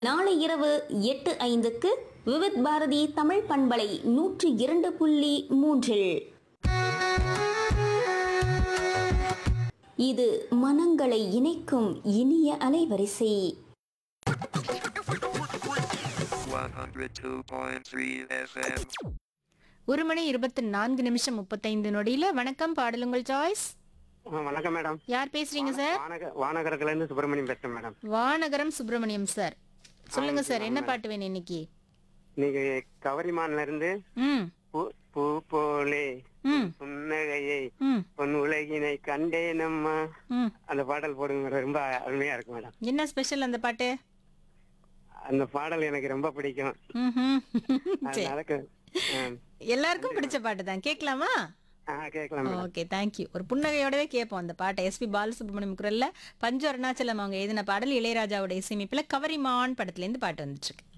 நாளை இரவு எட்டு ஐந்துக்கு விவித் பாரதி தமிழ் பண்பலை நூற்றி இரண்டு புள்ளி மூன்றில் இது மனங்களை இணைக்கும் இனிய அலைவரிசை 102.3 FM. ஒரு மணி இருபத்தி நான்கு நிமிஷம் முப்பத்தைந்து நொடியில வணக்கம் பாடலுங்கள் சாய்ஸ் ஆ, வணக்கம் மேடம் யார் பேசுறீங்க சார் வானக வானகரத்துல இருந்து சுப்பிரமணியம் பேசுறேன் மேடம் வானகரம் சுப்பிரமணியம் சார் சொல்லுங்க சார் என்ன பாட்டு வேணும் இன்னைக்கு நீங்க கவரிமான்ல இருந்து ம் பூ பூ போலே ம் புன்னகையை ம் பொன் உலகினை கண்டேனம்மா ம் அந்த பாடல் போடுங்க மேடம் ரொம்ப அருமையா இருக்கு மேடம் என்ன ஸ்பெஷல் அந்த பாட்டு அந்த பாடல் எனக்கு ரொம்ப பிடிக்கும் ம்ஹும். சரி அதனால க- ஆ, எல்லாருக்கும் பிடிச்ச பாட்டு தான் கேட்கலாமா ஆ கேட்கலாம் மேடம் ஓகே தேங்க்யூ ஒரு புன்னகையோடவே கேட்போம் அந்த பாட்டை எஸ்பி பாலசுப்ரமணியம் குரல்ல பஞ்சு அருணாச்சலம் அவங்க எழுதின பாடல் இளையராஜாவோட இசையமைப்புல கவரிமான் படத்துல இருந்து பாட்டு வந்துட்டு இருக்கு